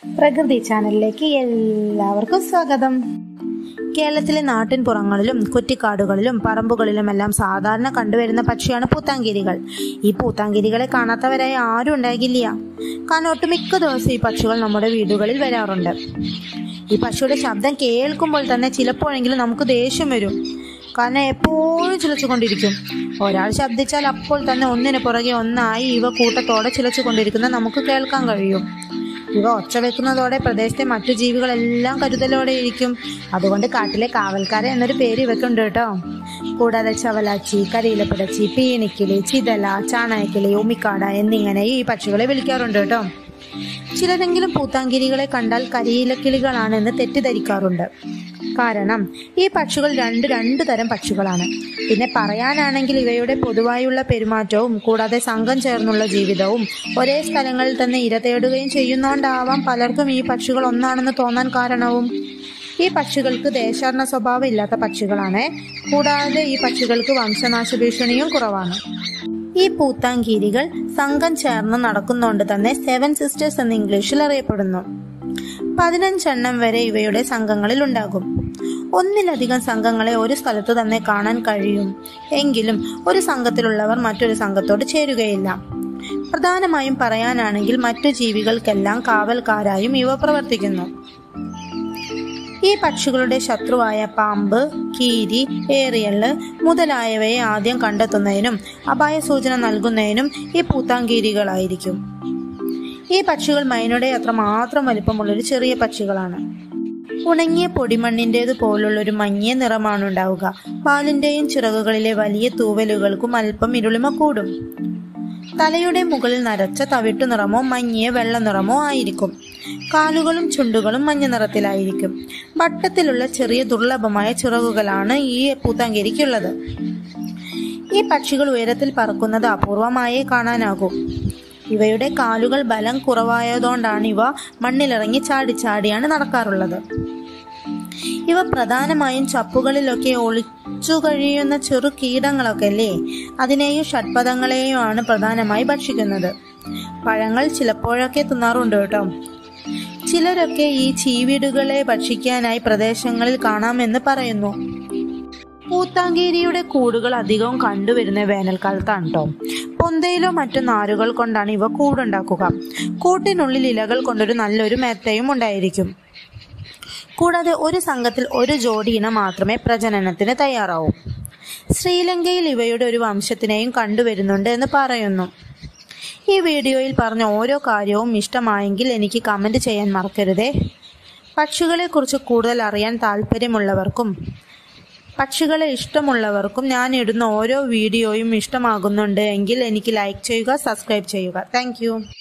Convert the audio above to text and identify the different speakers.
Speaker 1: പ്രകൃതി ചാനലിലേക്ക് എല്ലാവർക്കും സ്വാഗതം കേരളത്തിലെ നാട്ടിൻ പുറങ്ങളിലും കുറ്റിക്കാടുകളിലും പറമ്പുകളിലുമെല്ലാം സാധാരണ കണ്ടുവരുന്ന പക്ഷിയാണ് പൂത്താങ്കിരികൾ ഈ പൂത്താങ്കിരികളെ കാണാത്തവരായി ആരും ഉണ്ടാകില്ല കാരണം ഒട്ടുമിക്ക ദിവസം ഈ പക്ഷികൾ നമ്മുടെ വീടുകളിൽ വരാറുണ്ട് ഈ പക്ഷിയുടെ ശബ്ദം കേൾക്കുമ്പോൾ തന്നെ ചിലപ്പോഴെങ്കിലും നമുക്ക് ദേഷ്യം വരും കാരണം എപ്പോഴും ചിലച്ചുകൊണ്ടിരിക്കും ഒരാൾ ശബ്ദിച്ചാൽ അപ്പോൾ തന്നെ ഒന്നിനു പുറകെ ഒന്നായി ഇവ കൂട്ടത്തോടെ ചിലച്ചുകൊണ്ടിരിക്കുന്ന നമുക്ക് കേൾക്കാൻ കഴിയും ഇവ ഒച്ച വെക്കുന്നതോടെ പ്രദേശത്തെ മറ്റു ജീവികളെല്ലാം കരുതലോടെ ഇരിക്കും അതുകൊണ്ട് കാട്ടിലെ കാവൽക്കാരെ എന്നൊരു പേര് ഇവയ്ക്കുണ്ട് കേട്ടോ കൂടാതെ ചവലാച്ചി കരിയിലപ്പിടച്ചി പീണിക്കിളി ചിതല ചാണകക്കിളി ഉമിക്കാട എന്നിങ്ങനെ ഈ പക്ഷികളെ വിളിക്കാറുണ്ട് കേട്ടോ ചിലരെങ്കിലും പൂത്താങ്കിരികളെ കണ്ടാൽ കരിയിലക്കിളികളാണെന്ന് തെറ്റിദ്ധരിക്കാറുണ്ട് കാരണം ഈ പക്ഷികൾ രണ്ട് രണ്ട് തരം പക്ഷികളാണ് പിന്നെ പറയാനാണെങ്കിൽ ഇവയുടെ പൊതുവായുള്ള പെരുമാറ്റവും കൂടാതെ സംഘം ചേർന്നുള്ള ജീവിതവും ഒരേ സ്ഥലങ്ങളിൽ തന്നെ ഇര തേടുകയും ചെയ്യുന്നോണ്ടാവാം പലർക്കും ഈ പക്ഷികൾ ഒന്നാണെന്ന് തോന്നാൻ കാരണവും ഈ പക്ഷികൾക്ക് ദേശാടന സ്വഭാവം ഇല്ലാത്ത പക്ഷികളാണ് കൂടാതെ ഈ പക്ഷികൾക്ക് വംശനാശ ഭീഷണിയും കുറവാണ് ഈ പൂത്താങ്കീരികൾ സംഘം ചേർന്ന് നടക്കുന്നോണ്ട് തന്നെ സെവൻ സിസ്റ്റേഴ്സ് എന്ന് ഇംഗ്ലീഷിൽ അറിയപ്പെടുന്നു പതിനഞ്ചെണ്ണം വരെ ഇവയുടെ സംഘങ്ങളിൽ ഉണ്ടാകും ഒന്നിലധികം സംഘങ്ങളെ ഒരു സ്ഥലത്ത് തന്നെ കാണാൻ കഴിയും എങ്കിലും ഒരു സംഘത്തിലുള്ളവർ മറ്റൊരു സംഘത്തോട് ചേരുകയില്ല പ്രധാനമായും പറയാനാണെങ്കിൽ മറ്റു ജീവികൾക്കെല്ലാം കാവൽക്കാരായും ഇവ പ്രവർത്തിക്കുന്നു ഈ പക്ഷികളുടെ ശത്രുവായ പാമ്പ് കീരി ഏറിയല് മുതലായവയെ ആദ്യം കണ്ടെത്തുന്നതിനും അപായ സൂചന നൽകുന്നതിനും ഈ പൂത്താങ്കീരികളായിരിക്കും ഈ പക്ഷികൾ മൈനയുടെ അത്ര മാത്രം വലിപ്പമുള്ളൊരു ചെറിയ പക്ഷികളാണ് ഉണങ്ങിയ പൊടിമണ്ണിൻ്റേത് പോലുള്ള ഒരു മങ്ങിയ നിറമാണ് ഉണ്ടാവുക പാലിന്റെയും ചിറകുകളിലെ വലിയ തൂവലുകൾക്കും അല്പം ഇരുളിമ കൂടും തലയുടെ മുകളിൽ നരച്ച തവിട്ടു നിറമോ മങ്ങിയ വെള്ള നിറമോ ആയിരിക്കും കാലുകളും ചുണ്ടുകളും മഞ്ഞ നിറത്തിലായിരിക്കും വട്ടത്തിലുള്ള ചെറിയ ദുർലഭമായ ചിറകുകളാണ് ഈ പൂത്താങ്കരിക്കുള്ളത് ഈ പക്ഷികൾ ഉയരത്തിൽ പറക്കുന്നത് അപൂർവമായേ കാണാനാകൂ ഇവയുടെ കാലുകൾ ബലം കുറവായതുകൊണ്ടാണ് ഇവ മണ്ണിലിറങ്ങി ചാടി ചാടിയാണ് നടക്കാറുള്ളത് ഇവ പ്രധാനമായും ചപ്പുകളിലൊക്കെ ഒളിച്ചു കഴിയുന്ന ചെറു കീടങ്ങളൊക്കെ അല്ലേ അതിനെയും ഷഡ്പദങ്ങളെയുമാണ് പ്രധാനമായി ഭക്ഷിക്കുന്നത് പഴങ്ങൾ ചിലപ്പോഴൊക്കെ തിന്നാറുണ്ട് കേട്ടോ ചിലരൊക്കെ ഈ ചീവീടുകളെ ഭക്ഷിക്കാനായി പ്രദേശങ്ങളിൽ കാണാമെന്ന് പറയുന്നു പൂത്താങ്കേരിയുടെ കൂടുകൾ അധികവും കണ്ടുവരുന്ന വേനൽക്കാലത്താണ് കേട്ടോ പൊന്തയിലോ മറ്റു നാരുകൾ കൊണ്ടാണ് ഇവ കൂടുണ്ടാക്കുക കൂട്ടിനുള്ളിൽ ഇലകൾ കൊണ്ടൊരു നല്ലൊരു മെത്തയും ഉണ്ടായിരിക്കും കൂടാതെ ഒരു സംഘത്തിൽ ഒരു ജോഡി ഇന മാത്രമേ പ്രജനനത്തിന് തയ്യാറാവൂ ശ്രീലങ്കയിൽ ഇവയുടെ ഒരു വംശത്തിനെയും കണ്ടുവരുന്നുണ്ട് എന്ന് പറയുന്നു ഈ വീഡിയോയിൽ പറഞ്ഞ ഓരോ കാര്യവും ഇഷ്ടമായെങ്കിൽ എനിക്ക് കമന്റ് ചെയ്യാൻ മറക്കരുതേ പക്ഷികളെക്കുറിച്ച് കൂടുതൽ അറിയാൻ താല്പര്യമുള്ളവർക്കും പക്ഷികളെ ഇഷ്ടമുള്ളവർക്കും ഞാൻ ഇടുന്ന ഓരോ വീഡിയോയും ഇഷ്ടമാകുന്നുണ്ട് എങ്കിൽ എനിക്ക് ലൈക്ക് ചെയ്യുക സബ്സ്ക്രൈബ് ചെയ്യുക താങ്ക്